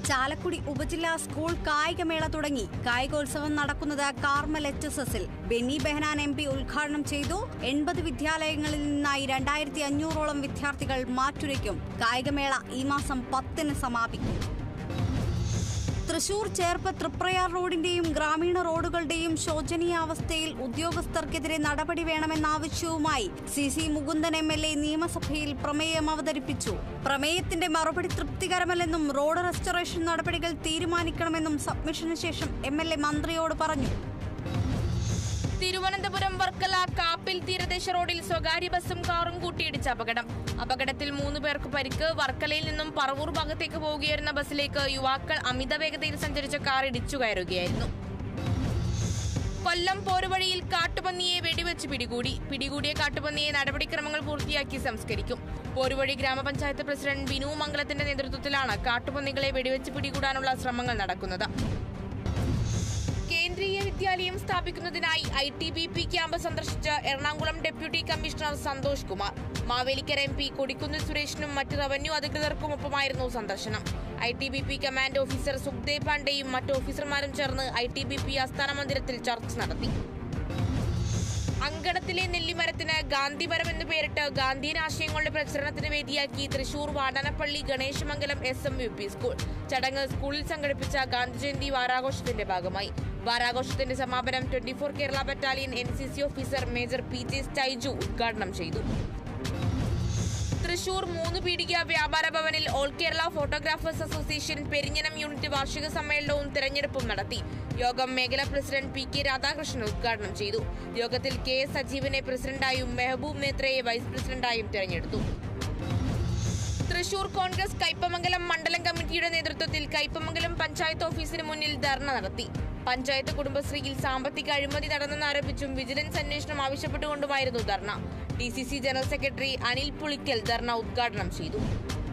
ചാലക്കുടി ഉപജില്ലാ സ്കൂൾ കായികമേള തുടങ്ങി കായികോത്സവം നടക്കുന്നത് കാർമൽ എച്ച് എസ് എസിൽ ബെന്നി ബെഹനാൻ എം പി ഉദ്ഘാടനം ചെയ്തു എൺപത് വിദ്യാലയങ്ങളിൽ നിന്നായി രണ്ടായിരത്തി അഞ്ഞൂറോളം വിദ്യാർത്ഥികൾ മാറ്റുരയ്ക്കും കായികമേള ഈ മാസം പത്തിന് സമാപിക്കും തൃശൂർ ചേർപ്പ് തൃപ്രയാർ റോഡിന്റെയും ഗ്രാമീണ റോഡുകളുടെയും ശോചനീയാവസ്ഥയിൽ ഉദ്യോഗസ്ഥർക്കെതിരെ നടപടി വേണമെന്ന ആവശ്യവുമായി C C Mukundan M L A നിയമസഭയിൽ പ്രമേയം അവതരിപ്പിച്ചു പ്രമേയത്തിന്റെ മറുപടി തൃപ്തികരമല്ലെന്നും റോഡ് റെസ്റ്റോറേഷൻ നടപടികൾ തീരുമാനിക്കണമെന്നും സബ്മിഷന് ശേഷം എം എൽ എ മന്ത്രിയോട് പറഞ്ഞു തിരുവനന്തപുരം വർക്കല കാപ്പിൽ തീരദേശ റോഡിൽ സ്വകാര്യ ബസും കാറും കൂട്ടിയിടിച്ച അപകടം അപകടത്തിൽ മൂന്ന് പേർക്ക് പരിക്ക് വർക്കലയിൽ നിന്നും പറവൂർ ഭാഗത്തേക്ക് പോവുകയായിരുന്ന ബസ്സിലേക്ക് യുവാക്കൾ അമിത വേഗതയിൽ സഞ്ചരിച്ച കാർ ഇടിച്ചു കയറുകയായിരുന്നു കൊല്ലം പോരുവഴിയിൽ കാട്ടുപന്നിയെ വെടിവെച്ച് പിടികൂടി പിടികൂടിയ കാട്ടുപന്നിയെ നടപടിക്രമങ്ങൾ പൂർത്തിയാക്കി സംസ്കരിക്കും പോരുവഴി ഗ്രാമപഞ്ചായത്ത് പ്രസിഡന്റ് ബിനു മംഗലത്തിന്റെ നേതൃത്വത്തിലാണ് കാട്ടുപന്നികളെ വെടിവെച്ച് പിടികൂടാനുള്ള ശ്രമങ്ങൾ നടക്കുന്നത് കേന്ദ്രീയ വിദ്യാലയം സ്ഥാപിക്കുന്നതിനായി I T B P camp സന്ദർശിച്ച Ernakulam deputy commissioner Santhosh Kumar Mavelikara M P Kodikunnil സുരേഷിനും മറ്റ് റവന്യൂ അധികൃതർക്കുമൊപ്പമായിരുന്നു സന്ദർശനം I T B P command officer Sukhdev പാണ്ഡെയും മറ്റ് ഓഫീസർമാരും ചേർന്ന് ഐ ടി ബി പി ആസ്ഥാന മന്ദിരത്തിൽ ചർച്ച നടത്തി അങ്കണത്തിലെ നെല്ലിമരത്തിന് ഗാന്ധിമരം എന്ന് പേരിട്ട് ഗാന്ധിയൻ ആശയങ്ങളുടെ പ്രചരണത്തിന് വേദിയാക്കി Thrissur Vadanappally Ganeshamangalam S M U P school ചടങ്ങ് സ്കൂളിൽ സംഘടിപ്പിച്ച ഗാന്ധി ജയന്തി വാരാഘോഷത്തിന്റെ ഭാഗമായി വാരാഘോഷത്തിന്റെ സമാപനം twenty four Kerala battalion N C C officer major P J Styju ഉദ്ഘാടനം ചെയ്തു തൃശൂർ മൂന്ന് പീടിക വ്യാപാര ഭവനിൽ all Kerala photographers association Perinjanam unit വാർഷിക സമ്മേളനവും തെരഞ്ഞെടുപ്പും നടത്തി യോഗം മേഖലാ പ്രസിഡന്റ് പി കെ രാധാകൃഷ്ണൻ ഉദ്ഘാടനം ചെയ്തു യോഗത്തിൽ കെ എസ് സജീവനെ പ്രസിഡന്റായും മെഹബൂബ് നേത്രയെ വൈസ് പ്രസിഡന്റായും തെരഞ്ഞെടുത്തു തൃശൂർ കോൺഗ്രസ് കയ്പമംഗലം മണ്ഡലം കമ്മിറ്റിയുടെ നേതൃത്വത്തിൽ കയ്പമംഗലം പഞ്ചായത്ത് ഓഫീസിന് മുന്നിൽ ധർണ നടത്തി പഞ്ചായത്ത് കുടുംബശ്രീയിൽ സാമ്പത്തിക അഴിമതി നടന്നെന്നാരോപിച്ചും വിജിലൻസ് അന്വേഷണം ആവശ്യപ്പെട്ടുകൊണ്ടുമായിരുന്നു dharna D C C general secretary Anil Pulickal dharna ഉദ്ഘാടനം ചെയ്തു